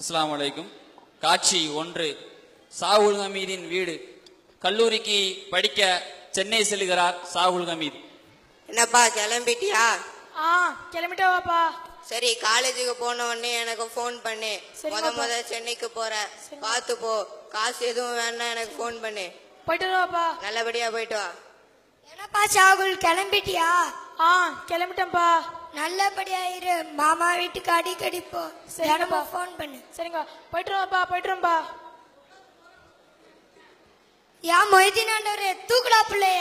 அஸ்ஸலாமு அலைக்கும் காட்சி ஒன்று சாகுல் ஹமீதின் வீடு கல்லூரிக்கு படிக்க சென்னை செல்கிறார் சாகுல் ஹமீத் என்னப்பா கிளம்பிட்டியா ஆ கிளம்பிட்டவாப்பா சரி காலேஜுக்கு போன உடனே எனக்கு ஃபோன் பண்ணு சரி, முத பாப்பா. முத சென்னைக்கு போற பார்த்து போ காசு எதுவும் வேணா எனக்கு ஃபோன் பண்ணு போயிட்டு வாப்பா நல்லபடியா போயிட்டு வா என்னப்பா சாகுல் கிளம்பிட்டியா ஆ கிளம்பிட்டேன்ப்பா நல்லபடியா இரு மாமா வீட்டுக்கு அடிக்கடி போ சரிங்கப்பா. தினமும் ஃபோன் பண்ணு சரிங்க போயிட்டு வாப்பா போயிட்டு வாப்பா யா மொய்தீன் ஆண்டவரே தூக்குடா பிள்ளைய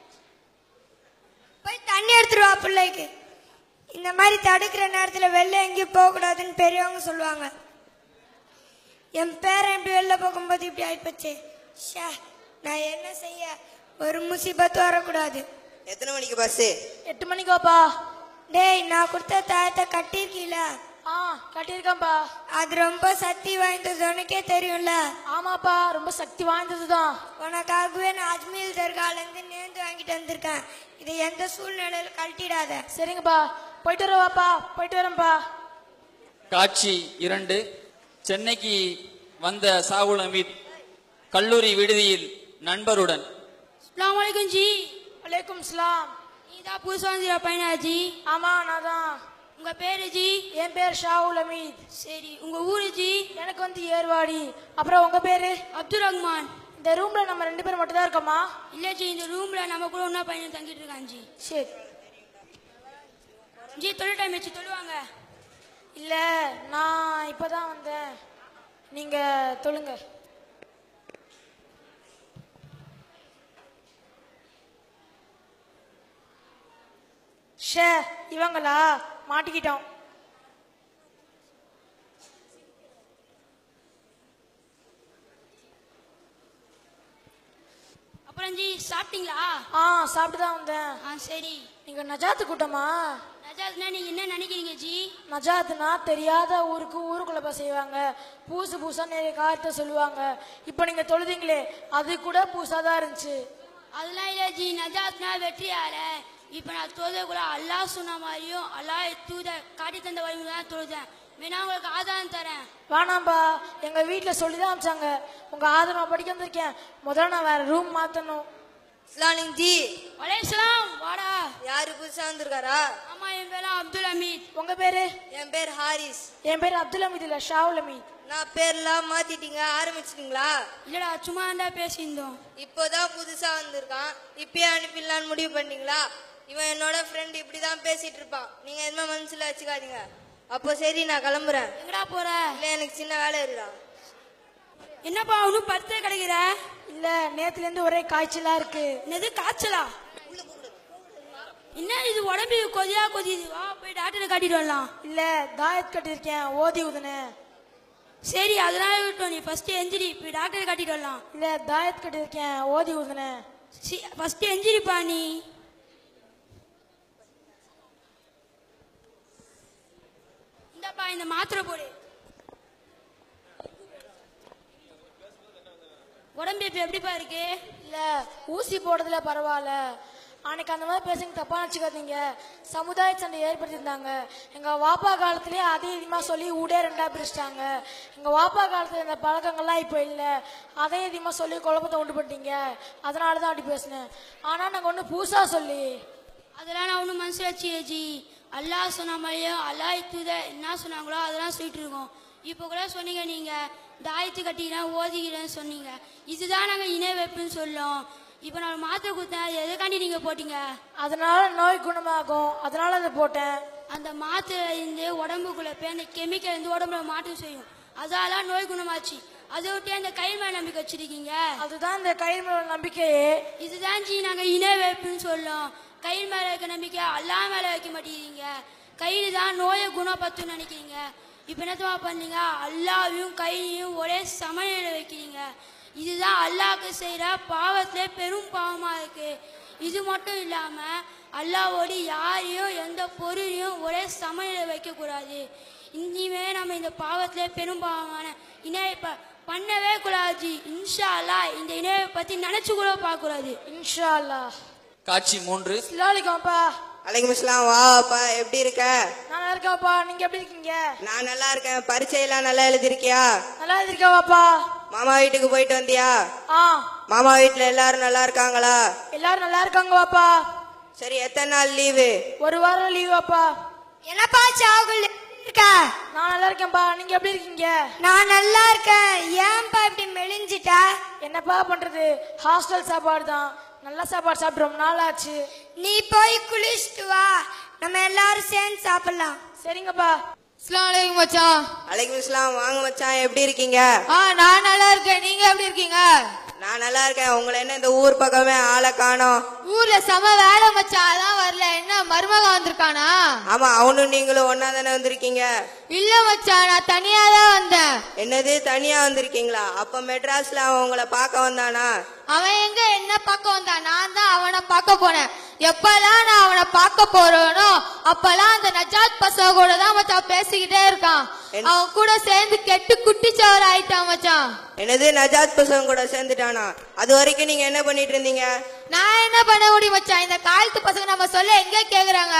போய் தண்ணி எடுத்துட்டு வா பிள்ளைக்கு இந்த மாதிரி தடுக்கிற நேரத்துல வெளில எங்கேயும் போக கூடாதுன்னு பெரியவங்க சொல்லுவாங்க என் பேரன் இப்படி வெளில போகும்போது இப்படி ஆயிப்போச்சு ஷே நான் என்ன செய்ய ஒரு முசீபத்து வரக்கூடாது எத்தனை மணிக்கு பஸ் எட்டு மணிக்கு வாப்பா டேய் நான் கொடுத்த தாயத்தை கட்டியிருக்கீல ஆ கட்டியிருக்கேன்ப்பா அது ரொம்ப சக்தி வாய்ந்தது உனக்கே தெரியும்ல ஆமாப்பா ரொம்ப சக்தி வாய்ந்தது தான் உனக்காகவே நான் அஜ்மீர் தர்காலேருந்து நேர்ந்து வாங்கிட்டு வந்திருக்கேன் இதை எந்த சூழ்நிலையில கழட்டிடாத சரிங்கப்பா போயிட்டு வரவாப்பா போயிட்டு வரேன்ப்பா காட்சி இரண்டு சென்னைக்கு வந்த சாகுல் ஹமீத் கல்லூரி விடுதியில் நண்பருடன் அஸ்லாம் வலைக்கும் ஜி வலைக்கும் சலாம் நீ தான் புதுசாக வந்துடுற பையனா ஜி ஆமா நான் தான் உங்க பேரு ஜி என் பேர் ஷாவுல் அமீத் சரி உங்க ஊரு ஜி எனக்கு வந்து ஏர்வாடி அப்புறம் உங்க பேரு அப்துல் ரஹ்மான் இந்த ரூம்ல நம்ம ரெண்டு பேரும் மட்டும் தான் இருக்கோமா இல்ல ஜி இந்த ரூம்ல நம்ம கூட ஒன்றா பையன் தங்கிட்டு இருக்கான் ஜி சரி ஜி தொழில் டைம் வச்சு தொழுவாங்க இல்ல நான் இப்பதான் வந்தேன் நீங்க தொழுங்க ஷே இவங்களா மாட்டிக்கிட்டோம் அப்புறம் ஜி சாப்பிட்டீங்களா ஆ சாப்பிட்டு தான் வந்தேன் ஆ சரி நீங்க நஜாத்து கூட்டமா நஜாத்னா நீங்க என்ன நினைக்கிறீங்க ஜி நஜாத்னா தெரியாத ஊருக்கு ஊருக்குள்ள போய் செய்வாங்க பூசு பூசா நிறைய காரியத்தை சொல்லுவாங்க இப்போ நீங்க தொழுதீங்களே அது கூட பூசா தான் இருந்துச்சு அதெல்லாம் இல்ல ஜி நஜாத்னா வெற்றியால இப்ப நான் தொழுத கூட அல்லாஹ் சொன்ன மாதிரியும் அல்லாஹ் தூத காட்டி தந்த வழிமுறை தான் தொழுதேன் வேணா உங்களுக்கு ஆதாரம் தரேன் வேணாம்பா எங்க வீட்டில் சொல்லி தான் அமிச்சாங்க உங்க ஆதரவை படிக்க வந்திருக்கேன் முதல்ல நான் வேற ரூம் மாத்தணும் இஸ்லாலிங் ஜி வலைசலாம் வாடா யாரு புதுசா வந்திருக்காரா ஆமா என் பேரும் அப்துல் ஹமீத் உங்க பேரு என் பேர் ஹாரிஸ் என் பேர் அப்துல் ஹமீத் இல்ல ஷாவுல் அமீத் நான் பேர்லாம் மாத்திட்டீங்க ஆரம்பிச்சிட்டீங்களா இல்லடா சும்மா இருந்தா பேசியிருந்தோம் இப்போதான் புதுசா வந்திருக்கான் இப்பயே அனுப்பிடலான்னு முடிவு பண்ணீங்களா இவன் என்னோட ஃப்ரெண்ட் இப்படிதான் பேசிட்டு இருப்பான் நீங்க எதுவுமே மனசுல வச்சுக்காதீங்க அப்போ சரி நான் கிளம்புறேன் எங்கடா போற இல்ல எனக்கு சின்ன வேலை இருக்குடா என்னப்பா ஒன்றும் படுத்தே கிடைக்கிற இல்ல நேத்துல இருந்து ஒரே காய்ச்சலா இருக்கு என்னது காய்ச்சலா என்ன இது உடம்பு கொதியா கொதியுது வா போய் டாக்டரை காட்டிட்டு வரலாம் இல்ல தாயத் கட்டியிருக்கேன் ஓதி உதுனே சரி அதெல்லாம் இருக்கட்டும் நீ ஃபர்ஸ்ட் எந்திரி போய் டாக்டரை காட்டிட்டு வரலாம் இல்ல தாயத் கட்டியிருக்கேன் ஓதி உதுனே ஃபர்ஸ்ட் எந்திரிப்பா நீ இந்தப்பா இந்த மாத்திரை போடு உடம்பு இப்ப எப்படிப்பா இருக்கு இல்ல ஊசி போடுறதுல பரவாயில்ல அன்னைக்கு அந்த மாதிரி பேசுங்க தப்பா நினச்சிக்காதீங்க சமுதாய சண்டை ஏற்படுத்தியிருந்தாங்க எங்க வாப்பா காலத்திலேயே அதே அதிகமா சொல்லி ஊடே ரெண்டா பிரிச்சிட்டாங்க எங்க வாப்பா காலத்துல இந்த பழக்கங்கள்லாம் இப்போ இல்லை அதே அதிகமா சொல்லி குழப்பத்தை உண்டு பண்ணிட்டீங்க அதனால தான் அப்படி பேசினேன் ஆனா நாங்க ஒண்ணு பூசா சொல்லி அதெல்லாம் நான் ஒன்றும் மனசில் வச்சு அல்லாஹ் சொன்ன மாதிரியும் அல்லாஹ் தூத என்ன சொன்னாங்களோ அதெல்லாம் சொல்லிட்டு இருக்கோம் இப்போ கூட சொன்னீங்க நீங்கள் தாயத்து கட்டிக்கிறேன் ஓதிக்கிறேன்னு சொன்னீங்க இதுதான் நாங்கள் இணை வைப்புன்னு சொல்லோம் இப்போ நான் மாத்திரை கொடுத்தேன் அது எதுக்காண்டி நீங்கள் போட்டீங்க அதனால நோய் குணமாகும் அதனால அதை போட்டேன் அந்த மாத்திரை இருந்து உடம்புக்குள்ள போய் அந்த கெமிக்கல் இருந்து உடம்புல மாற்றம் செய்யும் அதால நோய் குணமாச்சு அதை விட்டு அந்த கை மேல் நம்பிக்கை வச்சிருக்கீங்க அதுதான் இந்த கயிறு மேல நம்பிக்கையே இதுதான் ஜி நாங்க இணை வைப்புன்னு சொல்லோம் கயிறு மேல வைக்க நம்பிக்கை அல்லா மேல வைக்க மாட்டேங்கிறீங்க கயிறு தான் நோயை குணப்படுத்தும்னு நினைக்கிறீங்க இப்ப என்னத்தமா பண்ணீங்க அல்லாவையும் கையையும் ஒரே சமநிலையில வைக்கிறீங்க இதுதான் அல்லாஹ்க்கு செய்யற பாவத்திலே பெரும் பாவமா இருக்கு இது மட்டும் இல்லாம அல்லாவோடு யாரையும் எந்த பொருளையும் ஒரே சமநிலை வைக்க கூடாது இனிமே நம்ம இந்த பாவத்திலே பெரும் பாவமான இணைய ப- பண்ணவே கூடாது ஜி. இன்ஷா அல்லாஹ் இந்த இணையை பத்தி நினைச்சு கூட பார்க்க கூடாது இன்ஷா அல்லாஹ் காட்சி மூன்று இஸ்லாலிக்கும்ப்பா அலைக்கும் இஸ்லாம் வாப்பா எப்படி இருக்க நல்லா நல்லா இருக்கேன்ப்பா நீங்க எப்படி இருக்கீங்க நான் நல்லா இருக்கேன் பரீட்சையெல்லாம் நல்லா எழுதிருக்கியா நல்லா இருக்கேவாப்பா மாமா வீட்டுக்கு போயிட்டு வந்தியா ஆ மாமா வீட்டுல எல்லாரும் நல்லா இருக்காங்களா எல்லாரும் நல்லா இருக்காங்க வாப்பா சரி எத்தனை நாள் லீவு ஒரு வாரம் லீவ் வாப்பா என்னப்பா சாகுல் இருக்க நான் நல்லா இருக்கேன்ப்பா நீங்க எப்படி இருக்கீங்க நான் நல்லா இருக்கேன் ஏன்பா இப்படி மெலிஞ்சிட்ட என்னப்பா பண்றது ஹாஸ்டல் சாப்பாடு தான் நல்ல சாப்பாடு சாப்பிட்டு ரொம்ப நாள் ஆச்சு நீ போய் குளிச்சுட்டு வா நம்ம எல்லாரும் சேர்ந்து சாப்பிடலாம் சரிங்கப்பா அஸ்லாம் மச்சான் அலைக்கும் இஸ்லாம் வாங்க மச்சான் எப்படி இருக்கீங்க ஆ நான் நல்லா இருக்கேன் நீங்க எப்படி இருக்கீங்க நான் நல்லா இருக்கேன் உங்களை என்ன இந்த ஊர் பக்கமே ஆளை காணோம் ஊர்ல செம வேலை மச்சான் அதான் வரல என்ன மருமக வந்திருக்கானா ஆமா அவனும் நீங்களும் ஒன்னா தானே வந்திருக்கீங்க இல்ல மச்சான் நான் தனியா தான் வந்தேன் என்னது தனியா வந்திருக்கீங்களா அப்ப மெட்ராஸ்ல அவன் உங்களை பார்க்க வந்தானா அவன் எங்க என்ன பார்க்க வந்தான் நான் தான் அவனை பார்க்க போனேன் எப்பெல்லாம் நான் அவனை பார்க்க போறேனோ அப்பெல்லாம் அந்த நஜாத் பசங்க கூட தான் மச்சான் பேசிக்கிட்டே இருக்கான் அவன் கூட சேர்ந்து கெட்டு குட்டிச்சவர் ஆயிட்டான் மச்சான் என்னது நஜாத் பசங்க கூட சேர்ந்துட்டானா அது வரைக்கும் நீங்க என்ன பண்ணிட்டு இருந்தீங்க நான் என்ன பண்ண முடியும் மச்சான் இந்த காலத்து பசங்க நம்ம சொல்ல எங்க கேக்குறாங்க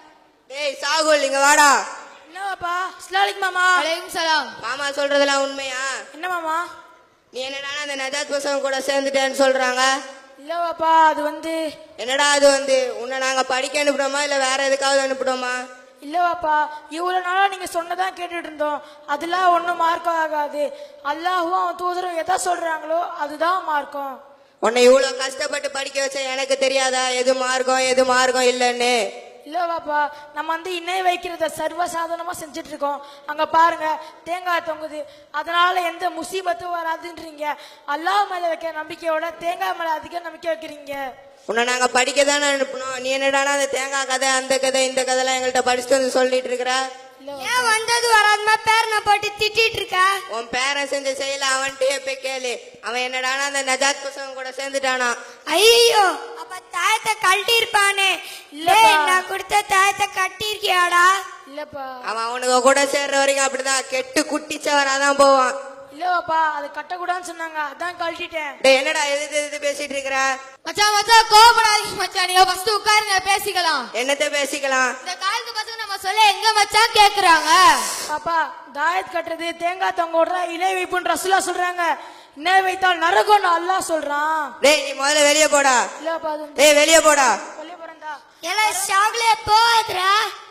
டேய் சாகுல் இங்க வாடா என்னவாப்பா ஸ்லாலிக் மாமா அலைக்கும் சலாம் மாமா சொல்றதெல்லாம் உண்மையா என்ன மாமா நீ என்னடா அந்த நஜாத் பசங்க கூட சேர்ந்துட்டேன்னு சொல்றாங்க இல்லவாப்பா அது வந்து என்னடா அது வந்து உன்னை நாங்க படிக்க அனுப்புறோமா இல்ல வேற எதுக்காவது அனுப்புறோமா இல்லவாப்பா இவ்வளவு நாளா நீங்க சொன்னதான் கேட்டுட்டு இருந்தோம் அதெல்லாம் ஒண்ணும் மார்க்கம் ஆகாது அல்லாஹும் அவன் தூதரும் எதை சொல்றாங்களோ அதுதான் மார்க்கம் உன்னை இவ்வளவு கஷ்டப்பட்டு படிக்க வச்ச எனக்கு தெரியாதா எது மார்க்கம் எது மார்க்கம் இல்லைன்னு இல்லவாப்பா நம்ம வந்து இணை வைக்கிறத சர்வசாதாரணமா செஞ்சுட்டு இருக்கோம் அங்க பாருங்க தேங்காய் தொங்குது அதனால எந்த முசீபத்தும் வராதுன்றீங்க அல்லாஹ் மேல வைக்கிற நம்பிக்கையோட தேங்காய் மேல அதிக நம்பிக்கை வைக்கிறீங்க உன்னை நாங்க படிக்க தானே அனுப்பணும் நீ என்னடானா அந்த தேங்காய் கதை அந்த கதை இந்த கதைலாம் எங்கள்கிட்ட படிச்சுட்டு வந்து சொல்லிட்டு இருக்கிற ஏன் வந்தது வராதமா பேரனை போட்டு திட்டிட்டு இருக்க உன் பேரன் செஞ்ச செயல அவன்கிட்டயே போய் கேளு அவன் என்னடானா அந்த நஜாத் பசங்க கூட சேர்ந்துட்டானா ஐயோ அப்ப தாயத்தை கழட்டி இருப்பானே டேய், நான் கொடுத்த தாயத்தை கட்டி இருக்கியாடா இல்லப்பா அவன் அவனுக்கு கூட சேர்ற வரைக்கும் அப்படிதான் கெட்டு குட்டிச்சவராதான் போவான் இல்லவாப்பா அது கட்டக்கூடாதுன்னு சொன்னாங்க அதான் கழட்டிட்டேன் டேய் என்னடா எது எது பேசிட்டு இருக்கிற மச்சான் மச்சான் கோபப்படாதீங்க மச்சான் நீங்க ஃபர்ஸ்ட் உட்காருங்க பேசிக்கலாம் என்னத்த பேசிக்கலாம் இந்த காலத்து பசங்க நம்ம சொல்ல எங்க மச்சான் கேக்குறாங்க பாப்பா தாயத் கட்டுறது தேங்காய் தொங்க விடுறா இணை வைப்புன்னு ரசுலா சொல்றாங்க இணை வைத்தால் நரகம்னு அல்லாஹ் சொல்றான் டேய் நீ முதல்ல வெளியே போடா இல்லப்பா அது வந்து டேய் வெளியே போடா வெளியே போறேன்டா ஏல ஷாகுலே போதுரா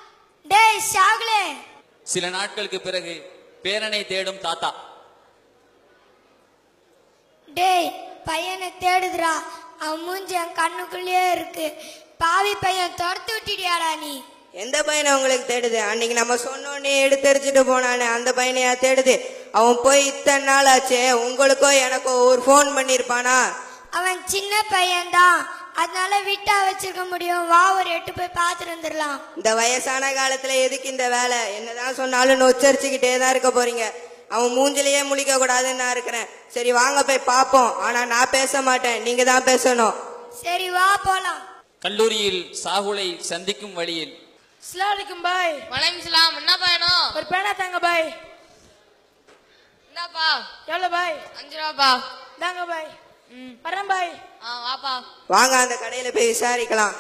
டேய் ஷாகுலே சில நாட்களுக்கு பிறகு பேரனை தேடும் தாத்தா டேய் பையனை தேடுதுடா அவன் மூஞ்சி என் கண்ணுக்குள்ளேயே இருக்கு பாவி பையன் துரத்து விட்டுடியாடா நீ எந்த பையனை உங்களுக்கு தேடுது அன்னைக்கு நம்ம சொன்னோன்னே எடுத்தரிச்சுட்டு போனானே அந்த பையனையா தேடுது அவன் போய் இத்தனை நாள் ஆச்சே உங்களுக்கோ எனக்கோ ஒரு ஃபோன் பண்ணியிருப்பானா அவன் சின்ன பையன்தான் அதனால விட்டா வச்சிருக்க முடியும் வா ஒரு எட்டு போய் பார்த்துட்டு வந்துடலாம் இந்த வயசான காலத்துல எதுக்கு இந்த வேலை என்னதான் சொன்னாலும் நொச்சரிச்சுக்கிட்டே தான் இருக்க போறீங்க அவன் மூஞ்சிலேயே முழிக்க கூடாதுன்னு நான் இருக்கிறேன் சரி வாங்க போய் பார்ப்போம் ஆனா நான் பேச மாட்டேன் நீங்க தான் பேசணும் சரி வா போலாம் கல்லூரியில் சாகுலை சந்திக்கும் வழியில் அஸ்ஸலாமு பாய் வலைக்கம் சலாம் என்ன பயணம் ஒரு பேனா தாங்க பாய் என்னப்பா எவ்வளவு பாய் அஞ்சு ரூபாப்பா தாங்க பாய் வரேன் பாய் ஆ வாப்பா வாங்க அந்த கடையில போய் விசாரிக்கலாம்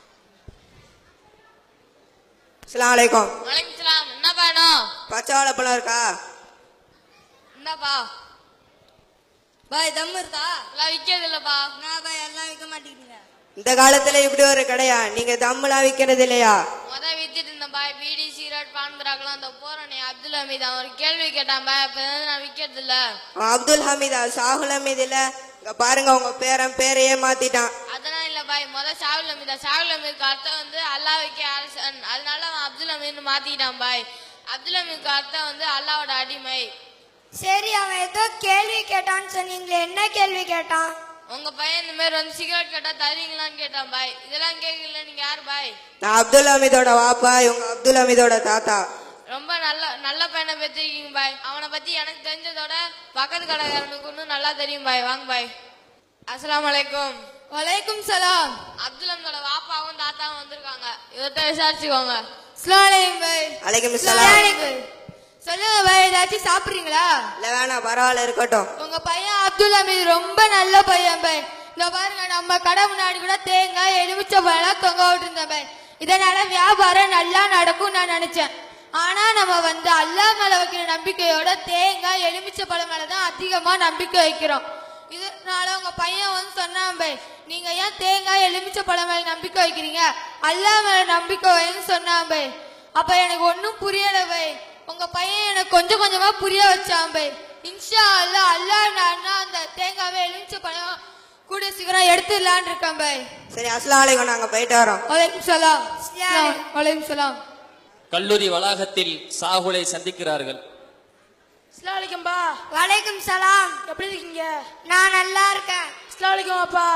அஸ்ஸலாமு அலைக்கும் வலைக்கம் சலாம் என்ன பயணம் பச்சை வாழைப்பழம் இருக்கா என்னப்பா பாய் தம் இருக்கா எல்லாம் விக்கிறது இல்லப்பா நான் பாய் எல்லாம் விற்க மாட்டேங்கிறீங்க இந்த காலத்துல இப்படி ஒரு கடையா நீங்க தம்முலாம் விக்கிறது இல்லையா முத வித்துட்டு இருந்தேன் பாய் பீடி சீரட் பான் பிராக்கெல்லாம் அந்த போறனே அப்துல் ஹமீத் அவன் ஒரு கேள்வி கேட்டான் பாய் அப்ப இருந்து நான் விக்கிறது இல்ல அவன் அப்துல் ஹமீதா சாகுல் ஹமீத் இல்ல இங்க பாருங்க உங்க பேரன் பேரையே மாத்திட்டான் அதெல்லாம் இல்ல பாய் முத ஷாகுல் ஹமீதா ஷாகுல் ஹமீதுக்கு அர்த்தம் வந்து அல்லாஹ் வைக்க அரசன் அதனால அவன் அப்துல் ஹமீத்னு மாத்திட்டான் பாய் அப்துல் ஹமீதுக்கு அர்த்தம் வந்து அல்லாவோட அடிமை சரி அவன் ஏதோ கேள்வி கேட்டான்னு சொன்னீங்களே என்ன கேள்வி கேட்டான் உங்க பையன் இந்த மாதிரி வந்து சிகரெட் கேட்டா தரீங்களான்னு கேட்டான் பாய் இதெல்லாம் கேட்கல நீங்க யார் பாய் நான் அப்துல் ஹமீதோட வாப்பா இவங்க அப்துல் ஹமீதோட தாத்தா ரொம்ப நல்ல நல்ல பையனை பெற்றிருக்கீங்க பாய் அவனை பத்தி எனக்கு தெரிஞ்சதோட பக்கத்து கடைக்காரனுக்கு இன்னும் நல்லா தெரியும் பாய் வாங்க பாய் அஸ்ஸலாமு அலைக்கும் வலைக்கும் சலாம் அப்துல் ஹமீதோட வாப்பாவும் தாத்தாவும் வந்திருக்காங்க இவர்கிட்ட விசாரிச்சுக்கோங்க அஸ்லாம் பாய் அலைக்கும் சலாம் சொல்லுங்க பாய் ஏதாச்சும் சாப்பிடுறீங்களா இல்ல வேணாம் பரவாயில்ல இருக்கட்டும் உங்க பையன் அப்துல் ஹமீத் ரொம்ப நல்ல பையன் பாய் இந்த பாருங்க நம்ம கடை முன்னாடி கூட தேங்காய் எலுமிச்சை பழம் தொங்க விட்டுருந்தேன் பாய் இதனால வியாபாரம் நல்லா நடக்கும் நான் நினைச்சேன் ஆனா நம்ம வந்து அல்லா மேல வைக்கிற நம்பிக்கையோட தேங்காய் எலுமிச்சை பழம் மேலதான் அதிகமா நம்பிக்கை வைக்கிறோம் இதனால உங்க பையன் வந்து சொன்னான் பை நீங்க ஏன் தேங்காய் எலுமிச்சை பழம் மேல நம்பிக்கை வைக்கிறீங்க அல்லா மேல நம்பிக்கை வைன்னு சொன்னான் பை அப்ப எனக்கு ஒன்றும் புரியல பை உங்க பையன் எனக்கு கொஞ்சம் கொஞ்சமா புரிய வச்சான் பை இன்ஷா அல்லா அல்லா நான் அந்த தேங்காவை எலுமிச்சை பழம் கூட சீக்கிரம் எடுத்துடலான் இருக்கேன் பை சரி அஸ்லாம் வலைக்கும் நாங்க போயிட்டு வரோம் வலைக்கும் சலாம் வலைக்கும் சலாம் கல்லூரி வளாகத்தில் சாகுலை சந்திக்கிறார்கள் அஸ்லாம் வலைக்கும்பா வலைக்கும் சலாம் எப்படி இருக்கீங்க நான் நல்லா இருக்கேன் அஸ்லாம் வலைக்கும் அப்பா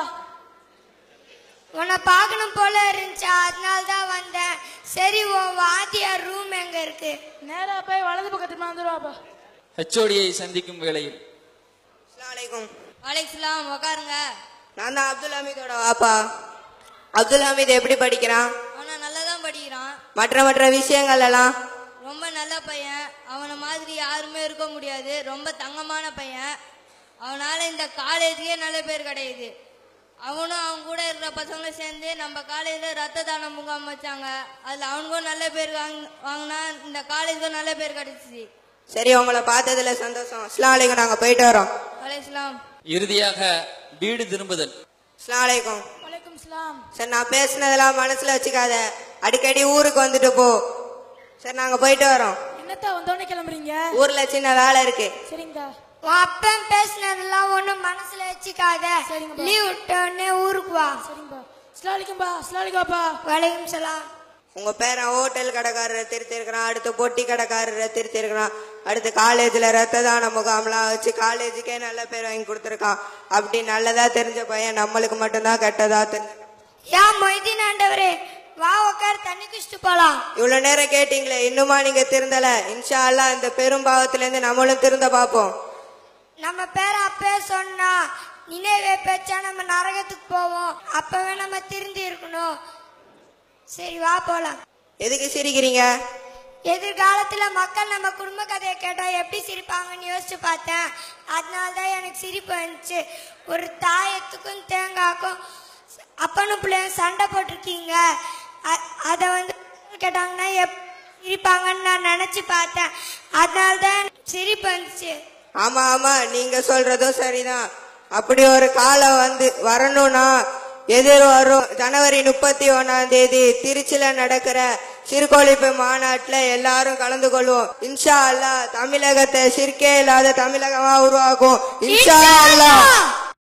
உன்னை பார்க்கணும் போல இருந்துச்சு அதனால தான் வந்தேன் சரி உன் வாத்தியார் ரூம் எங்க இருக்கு நேரா போய் வலது பக்கத்துல வந்துருவாப்பா ஹெச்ஓடியை சந்திக்கும் வேளையில் அஸ்லாம் வலைக்கும் வலைக்கலாம் உக்காருங்க நான் தான் அப்துல் ஹமீதோட வாப்பா அப்துல் ஹமீத் எப்படி படிக்கிறான் அவனை நல்லா தான் படிக்கிறான் மற்ற மற்ற விஷயங்கள் எல்லாம் ரொம்ப நல்ல பையன் அவனை மாதிரி யாருமே இருக்க முடியாது ரொம்ப தங்கமான பையன் அவனால இந்த காலேஜுக்கே நல்ல பேர் கிடையாது அவனும் அவன் கூட இருக்கிற பசங்களும் சேர்ந்து நம்ம காலேஜில் ரத்த தான முகாம் வச்சாங்க அதில் அவனுக்கும் நல்ல பேர் வாங்க வாங்கினா இந்த காலேஜுக்கும் நல்ல பேர் கிடைச்சிச்சு சரி உங்களை பார்த்ததுல சந்தோஷம் அஸ்லாம் வலைக்கும் நாங்க போயிட்டு வரோம் வலைக்கலாம் இறுதியாக வீடு திரும்புதல் அஸ்லாம் வலைக்கும் வலைக்கும் சலாம் சரி நான் பேசுனதெல்லாம் மனசுல வச்சுக்காத அடிக்கடி ஊருக்கு வந்துட்டு போ சரி நாங்க போயிட்டு வரோம் என்னத்தா வந்தோடனே கிளம்புறீங்க ஊர்ல சின்ன வேலை இருக்கு சரிங்கதா உன் அப்பன் பேசினதெல்லாம் ஒன்றும் மனசுல வச்சுக்காத சரிங்கப்பா. லீவ் விட்ட உடனே ஊருக்கு வா சரிங்கப்பா அஸ்லாம் வலைக்கும்பா அஸ்லாம் வலைக்கும்ப்பா வலைக்கும் சலாம் உங்க பேரன் ஹோட்டல் கடைக்காரரை திருத்திருக்கிறான் அடுத்து பொட்டி கடைக்காரரை திருத்திருக்கிறான் அடுத்து காலேஜ்ல ரத்த தான முகாம்லாம் வச்சு காலேஜுக்கே நல்ல பேர் வாங்கி கொடுத்துருக்கான் அப்படி நல்லதா தெரிஞ்ச பையன் நம்மளுக்கு மட்டும்தான் கெட்டதா தெரிஞ்ச யா மொய்தீன் ஆண்டவரே வா உட்கார் தண்ணி குடிச்சிட்டு போலாம் இவ்வளவு நேரம் கேட்டீங்களே இன்னுமா நீங்க திருந்தல இன்ஷா அல்லாஹ் இந்த பெரும் பாவத்துல இருந்து நம்மளும் திருந்த பார்ப்போம் நம்ம பேர அப்பே சொன்னா நினைவே பேச்சா நம்ம நரகத்துக்கு போவோம் அப்பவே நம்ம திருந்தி இருக்கணும் சரி வா போலாம் எதுக்கு சிரிக்கிறீங்க எதிர்காலத்துல மக்கள் நம்ம குடும்ப கதையை கேட்டா எப்படி சிரிப்பாங்கன்னு யோசிச்சு பார்த்தேன் அதனால தான் எனக்கு சிரிப்பு வந்துச்சு ஒரு தாயத்துக்கும் தேங்காய்க்கும் அப்பனும் பிள்ளையும் சண்டை போட்டிருக்கீங்க அ- அதை வந்து கேட்டாங்கன்னா எப் சிரிப்பாங்கன்னு நான் நினைச்சு பார்த்தேன் அதனால தான் எனக்கு சிரிப்பு வந்துச்சு ஆமா ஆமா நீங்க சொல்றதும் சரிதான் அப்படி ஒரு காலம் வந்து வரணும்னா எதிர் வரும் ஜனவரி முப்பத்தி ஒன்னாம் தேதி திருச்சியில நடக்கிற சிறுகோழிப்பு மாநாட்டுல எல்லாரும் கலந்து கொள்வோம் இன்ஷா அல்லாஹ் தமிழகத்தை சிற்கே இல்லாத தமிழகமா உருவாக்கும் இன்ஷா அல்லாஹ்